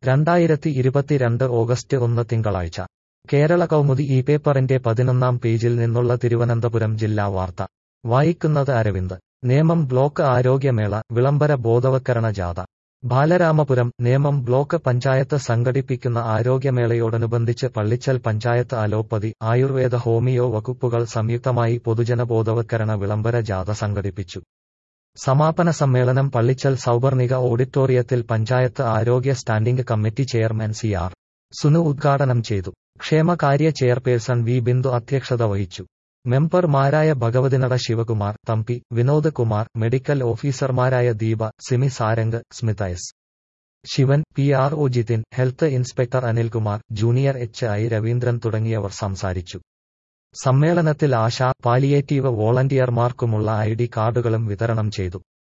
രണ്ടായിരത്തി ഇരുപത്തിരണ്ട് ഓഗസ്റ്റ് ഒന്ന് തിങ്കളാഴ്ച കേരള കൗമുദി ഈ പേപ്പറിന്റെ പതിനൊന്നാം പേജിൽ നിന്നുള്ള തിരുവനന്തപുരം ജില്ലാ വാർത്ത വായിക്കുന്നത് അരവിന്ദ് നേമം ബ്ലോക്ക് ആരോഗ്യമേള വിളംബര ബോധവൽക്കരണ ജാഥ ബാലരാമപുരം നേമം ബ്ലോക്ക് പഞ്ചായത്ത് സംഘടിപ്പിക്കുന്ന ആരോഗ്യമേളയോടനുബന്ധിച്ച് പള്ളിച്ചൽ പഞ്ചായത്ത് അലോപ്പതി ആയുർവേദ ഹോമിയോ വകുപ്പുകൾ സംയുക്തമായി പൊതുജന ബോധവൽക്കരണ വിളംബര ജാഥ സംഘടിപ്പിച്ചു സമാപന സമ്മേളനം പള്ളിച്ചൽ സൗവർണിക ഓഡിറ്റോറിയത്തിൽ പഞ്ചായത്ത് ആരോഗ്യ standing committee chairman C R Sunu ഉദ്ഘാടനം ചെയ്തു ക്ഷേമകാര്യ ചെയർപേഴ്സൺ വി ബിന്ദു അധ്യക്ഷത വഹിച്ചു മെമ്പർമാരായ ഭഗവതിനട ശിവകുമാർ തമ്പി വിനോദ് കുമാർ മെഡിക്കൽ ഓഫീസർമാരായ Deepa Simi Sarang Smitha S Sivan P R O Jithin health inspector Anilkumar junior H I Raveendran തുടങ്ങിയവർ സംസാരിച്ചു സമ്മേളനത്തിൽ ആശാ പാലിയേറ്റീവ് വോളണ്ടിയർമാർക്കുമുള്ള ഐ ഡി കാർഡുകളും വിതരണം ചെയ്തു